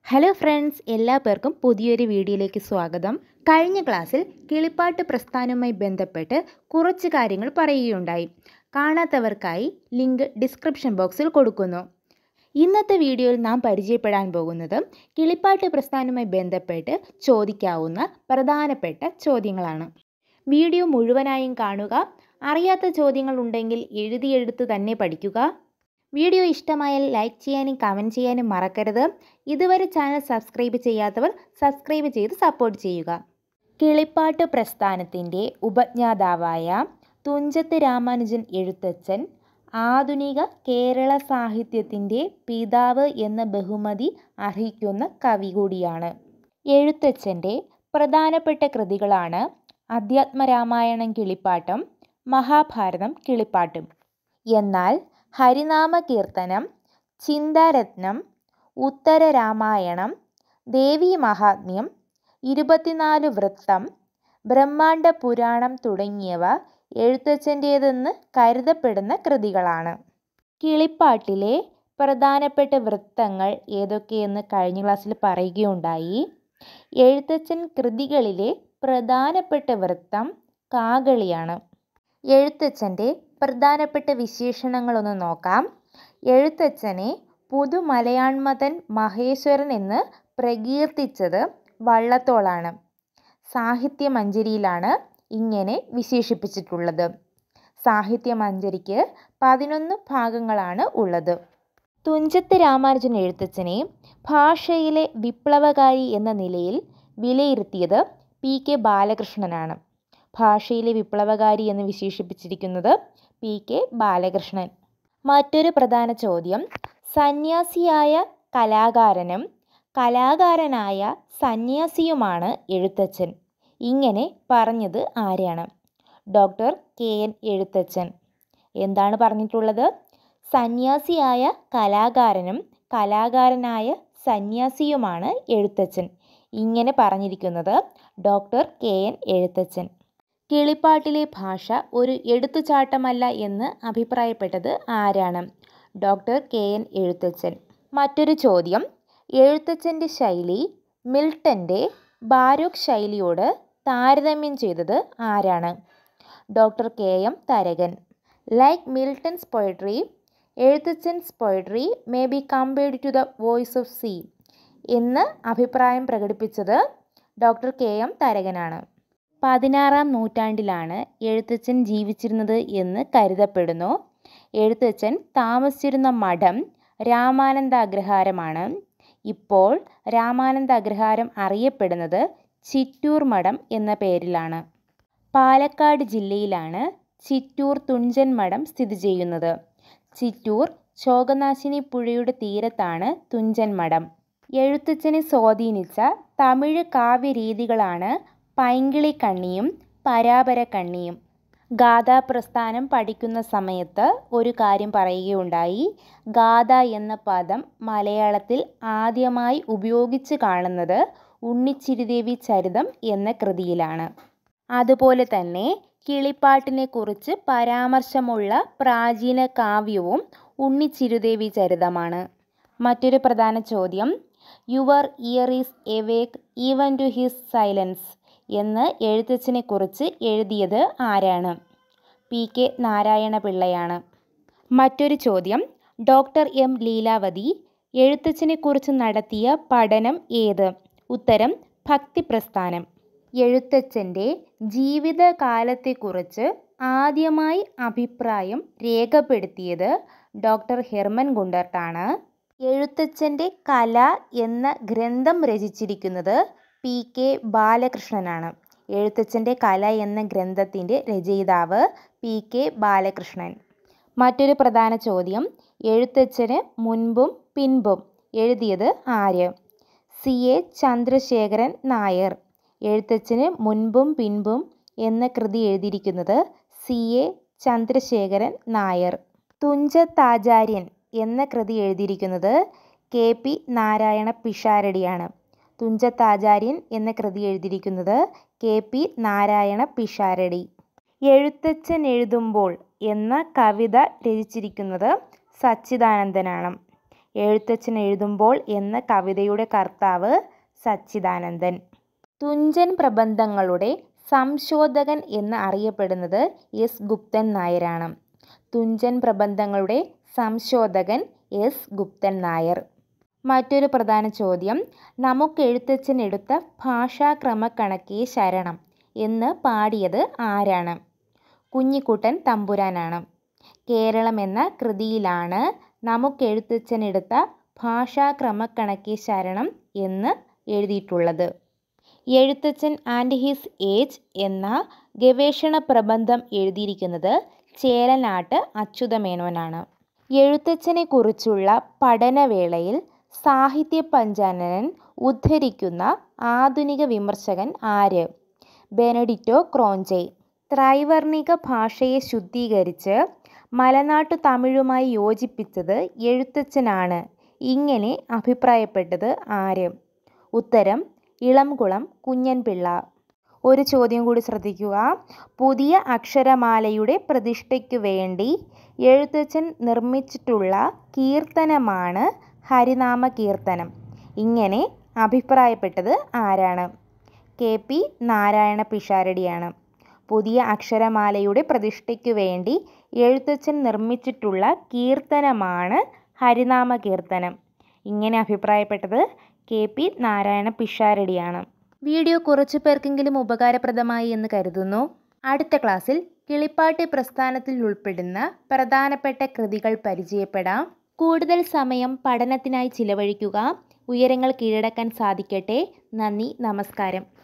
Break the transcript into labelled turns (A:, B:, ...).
A: hello friends എല്ലാ പേർക്കും പുതിയൊരു വീഡിയോയിലേക്ക് സ്വാഗതം കഴിഞ്ഞ ക്ലാസ്സിൽ കിളിപ്പാട്ട് പ്രസ്ഥാനവുമായി ബന്ധപ്പെട്ട് കുറച്ച് കാര്യങ്ങൾ പറയുകയുണ്ടായി കാണാത്തവർക്കായി ലിങ്ക് ഡിസ്ക്രിപ്ഷൻ ബോക്സിൽ കൊടുക്കുന്നു ഇന്നത്തെ വീഡിയോയിൽ നാം പരിചയപ്പെടാൻ പോകുന്നത് കിളിപ്പാട്ട് പ്രസ്ഥാനവുമായി ബന്ധപ്പെട്ട് ചോദിക്കാവുന്ന പ്രധാനപ്പെട്ട ചോദ്യങ്ങളാണ് വീഡിയോ മുഴുവനായും കാണുക അറിയാത്ത ചോദ്യങ്ങൾ ഉണ്ടെങ്കിൽ എഴുതിയെടുത്ത് തന്നെ പഠിക്കുക വീഡിയോ ഇഷ്ടമായാൽ ലൈക്ക് ചെയ്യാനും കമൻറ്റ് ചെയ്യാനും മറക്കരുത് ഇതുവരെ ചാനൽ സബ്സ്ക്രൈബ് ചെയ്യാത്തവർ സബ്സ്ക്രൈബ് ചെയ്ത് സപ്പോർട്ട് ചെയ്യുക കിളിപ്പാട്ട് പ്രസ്ഥാനത്തിൻ്റെ ഉപജ്ഞാതാവായ തുഞ്ചത്ത് രാമാനുജൻ എഴുത്തച്ഛൻ ആധുനിക കേരള സാഹിത്യത്തിൻ്റെ പിതാവ് എന്ന ബഹുമതി അർഹിക്കുന്ന കവി കൂടിയാണ് എഴുത്തച്ഛൻ്റെ പ്രധാനപ്പെട്ട കൃതികളാണ് അധ്യാത്മരാമായണം കിളിപ്പാട്ടും മഹാഭാരതം കിളിപ്പാട്ടും എന്നാൽ ഹരിനാമ കീർത്തനം ചിന്താരത്നം ഉത്തര രാമായണം ദേവി മഹാത്മ്യം ഇരുപത്തിനാല് വൃത്തം ബ്രഹ്മാണ്ഡ പുരാണം തുടങ്ങിയവ എഴുത്തച്ഛൻ്റേതെന്ന് കരുതപ്പെടുന്ന കൃതികളാണ് കിളിപ്പാട്ടിലെ പ്രധാനപ്പെട്ട വൃത്തങ്ങൾ ഏതൊക്കെയെന്ന് കഴിഞ്ഞ ക്ലാസ്സിൽ പറയുകയുണ്ടായി എഴുത്തച്ഛൻ കൃതികളിലെ പ്രധാനപ്പെട്ട വൃത്തം കാകളിയാണ് എഴുത്തച്ഛൻ്റെ പ്രധാനപ്പെട്ട വിശേഷണങ്ങളൊന്ന് നോക്കാം എഴുത്തച്ഛനെ പുതുമലയാൺമതൻ മഹേശ്വരൻ എന്ന് പ്രകീർത്തിച്ചത് വള്ളത്തോളാണ് സാഹിത്യമഞ്ജരിയിലാണ് ഇങ്ങനെ വിശേഷിപ്പിച്ചിട്ടുള്ളത് സാഹിത്യമഞ്ജരിക്ക് പതിനൊന്ന് ഭാഗങ്ങളാണ് ഉള്ളത് തുഞ്ചത്ത് രാമാനുജൻ എഴുത്തച്ഛനെ ഭാഷയിലെ വിപ്ലവകാരി എന്ന നിലയിൽ വിലയിരുത്തിയത് പി കെ ബാലകൃഷ്ണനാണ് ഭാഷയിലെ വിപ്ലവകാരി എന്ന് വിശേഷിപ്പിച്ചിരിക്കുന്നത് പി കെ ബാലകൃഷ്ണൻ മറ്റൊരു പ്രധാന ചോദ്യം സന്യാസിയായ കലാകാരനും കലാകാരനായ സന്യാസിയുമാണ് എഴുത്തച്ഛൻ ഇങ്ങനെ പറഞ്ഞത് ആരാണ് ഡോക്ടർ കെ എൻ എഴുത്തച്ഛൻ എന്താണ് പറഞ്ഞിട്ടുള്ളത് സന്യാസിയായ കലാകാരനും കലാകാരനായ സന്യാസിയുമാണ് എഴുത്തച്ഛൻ ഇങ്ങനെ പറഞ്ഞിരിക്കുന്നത് ഡോക്ടർ കെ എൻ എഴുത്തച്ഛൻ കിളിപ്പാട്ടിലെ ഭാഷ ഒരു എടുത്തുചാട്ടമല്ല എന്ന് അഭിപ്രായപ്പെട്ടത് ആരാണ് ഡോക്ടർ കെ എൻ എഴുത്തച്ഛൻ മറ്റൊരു ചോദ്യം എഴുത്തച്ഛൻ്റെ ശൈലി മിൽട്ടൻ്റെ ബാരോക്ക് ശൈലിയോട് താരതമ്യം ചെയ്തത് ആരാണ് doctor K M Tharakan like Milton's poetry Ezhuthachan's poetry may be compared to the voice of sea എന്ന് അഭിപ്രായം പ്രകടിപ്പിച്ചത് ഡോക്ടർ കെ എം തരകനാണ് പതിനാറാം നൂറ്റാണ്ടിലാണ് എഴുത്തച്ഛൻ ജീവിച്ചിരുന്നത് എന്ന് കരുതപ്പെടുന്നു എഴുത്തച്ഛൻ താമസിച്ചിരുന്ന മഠം രാമാനന്ദ അഗ്രഹാരമാണ് ഇപ്പോൾ രാമാനന്ദ അഗ്രഹാരം അറിയപ്പെടുന്നത് ചിറ്റൂർ മഠം എന്ന പേരിലാണ് പാലക്കാട് ജില്ലയിലാണ് ചിറ്റൂർ തുഞ്ചൻ മഠം സ്ഥിതി ചെയ്യുന്നത് ചിറ്റൂർ ശോകനാശിനി പുഴയുടെ തീരത്താണ് തുഞ്ചൻ മഠം എഴുത്തച്ഛനെ സ്വാധീനിച്ച തമിഴ് കാവ്യരീതികളാണ് പൈങ്കിളി കണ്ണിയും പരാപര കണ്ണിയും ഗാഥാപ്രസ്ഥാനം പഠിക്കുന്ന സമയത്ത് ഒരു കാര്യം പറയുകയുണ്ടായി ഗാഥ എന്ന പദം മലയാളത്തിൽ ആദ്യമായി ഉപയോഗിച്ച് കാണുന്നത് ഉണ്ണിച്ചിരുദേവി ചരിതം എന്ന കൃതിയിലാണ് അതുപോലെ തന്നെ കിളിപ്പാട്ടിനെ കുറിച്ച് പരാമർശമുള്ള പ്രാചീന കാവ്യവും ഉണ്ണിച്ചിരുദേവി ചരിതമാണ് മറ്റൊരു പ്രധാന ചോദ്യം your ear is awake even to his silence എന്ന് എഴുത്തച്ഛനെ കുറിച്ച് എഴുതിയത് ആരാണ് പി കെ നാരായണ പിള്ളയാണ് മറ്റൊരു ചോദ്യം ഡോക്ടർ എം ലീലാവതി എഴുത്തച്ഛനെക്കുറിച്ച് നടത്തിയ പഠനം ഏത് ഉത്തരം ഭക്തിപ്രസ്ഥാനം എഴുത്തച്ഛൻ്റെ ജീവിതകാലത്തെക്കുറിച്ച് ആദ്യമായി അഭിപ്രായം രേഖപ്പെടുത്തിയത് ഡോക്ടർ ഹെർമൻ ഗുണ്ടർട്ടാണ് എഴുത്തച്ഛൻ്റെ കല എന്ന ഗ്രന്ഥം രചിച്ചിരിക്കുന്നത് പി കെ ബാലകൃഷ്ണനാണ് എഴുത്തച്ഛൻ്റെ കല എന്ന ഗ്രന്ഥത്തിൻ്റെ രചയിതാവ് പി കെ ബാലകൃഷ്ണൻ മറ്റൊരു പ്രധാന ചോദ്യം എഴുത്തച്ഛന് മുൻപും പിൻപും എഴുതിയത് ആര് സി എ ചന്ദ്രശേഖരൻ നായർ എഴുത്തച്ഛന് മുൻപും പിൻപും എന്ന കൃതി എഴുതിയിരിക്കുന്നത് സി എ ചന്ദ്രശേഖരൻ നായർ തുഞ്ചത്താചാര്യൻ എന്ന കൃതി എഴുതിയിരിക്കുന്നത് കെ പി നാരായണ പിഷാരടിയാണ് തുഞ്ചത്താചാര്യൻ എന്ന കൃതി എഴുതിയിരിക്കുന്നത് കെ പി നാരായണ പിഷാരടി എഴുത്തച്ഛൻ എഴുതുമ്പോൾ എന്ന കവിത രചിച്ചിരിക്കുന്നത് സച്ചിദാനന്ദനാണ് എഴുത്തച്ഛൻ എഴുതുമ്പോൾ എന്ന കവിതയുടെ കർത്താവ് സച്ചിദാനന്ദൻ തുഞ്ചൻ പ്രബന്ധങ്ങളുടെ സംശോധകൻ എന്ന് അറിയപ്പെടുന്നത് എസ് ഗുപ്തൻ നായരാണ് തുഞ്ചൻ പ്രബന്ധങ്ങളുടെ സംശോധകൻ എസ് ഗുപ്തൻ നായർ മറ്റൊരു പ്രധാന ചോദ്യം നമുക്ക് എഴുത്തച്ഛൻ എടുത്ത ഭാഷാക്രമക്കണക്കേ ശരണം എന്ന് പാടിയത് ആരാണ് കുഞ്ഞിക്കുട്ടൻ തമ്പുരാനാണ് കേരളം എന്ന കൃതിയിലാണ് നമുക്കെഴുത്തച്ഛൻ എടുത്ത ഭാഷാക്രമക്കണക്കേ ശരണം എന്ന് എഴുതിയിട്ടുള്ളത് എഴുത്തച്ഛൻ ആൻഡ് ഹിസ് ഏജ് എന്ന ഗവേഷണ പ്രബന്ധം എഴുതിയിരിക്കുന്നത് ചേലനാട്ട് അച്യുതമേനോനാണ് എഴുത്തച്ഛനെക്കുറിച്ചുള്ള പഠനവേളയിൽ സാഹിത്യ പഞ്ചാനനൻ ഉദ്ധരിക്കുന്ന ആധുനിക വിമർശകൻ ആര് ബെനഡിറ്റോ ക്രോഞ്ചെ ത്രൈവർണിക ഭാഷയെ ശുദ്ധീകരിച്ച് മലനാട്ടു തമിഴുമായി യോജിപ്പിച്ചത് എഴുത്തച്ഛനാണ് ഇങ്ങനെ അഭിപ്രായപ്പെട്ടത് ആര് ഉത്തരം ഇളംകുളം കുഞ്ഞൻപിള്ള ഒരു ചോദ്യം കൂടി ശ്രദ്ധിക്കുക പുതിയ അക്ഷരമാലയുടെ പ്രതിഷ്ഠയ്ക്കു വേണ്ടി എഴുത്തച്ഛൻ നിർമ്മിച്ചിട്ടുള്ള കീർത്തനമാണ് ഹരിനാമ കീർത്തനം ഇങ്ങനെ അഭിപ്രായപ്പെട്ടത് ആരാണ് കെ പി നാരായണ പിഷാരടിയാണ് പുതിയ അക്ഷരമാലയുടെ പ്രതിഷ്ഠയ്ക്കു വേണ്ടി എഴുത്തച്ഛൻ നിർമ്മിച്ചിട്ടുള്ള കീർത്തനമാണ് ഹരിനാമ കീർത്തനം ഇങ്ങനെ അഭിപ്രായപ്പെട്ടത് കെ പി നാരായണ പിഷാരടിയാണ് വീഡിയോ കുറച്ചു പേർക്കെങ്കിലും ഉപകാരപ്രദമായി എന്ന് കരുതുന്നു അടുത്ത ക്ലാസ്സിൽ കിളിപ്പാട്ട് പ്രസ്ഥാനത്തിൽ ഉൾപ്പെടുന്ന പ്രധാനപ്പെട്ട കൃതികൾ പരിചയപ്പെടാം കൂടുതൽ സമയം പഠനത്തിനായി ചിലവഴിക്കുക ഉയരങ്ങൾ കീഴടക്കാൻ സാധിക്കട്ടെ നന്ദി നമസ്കാരം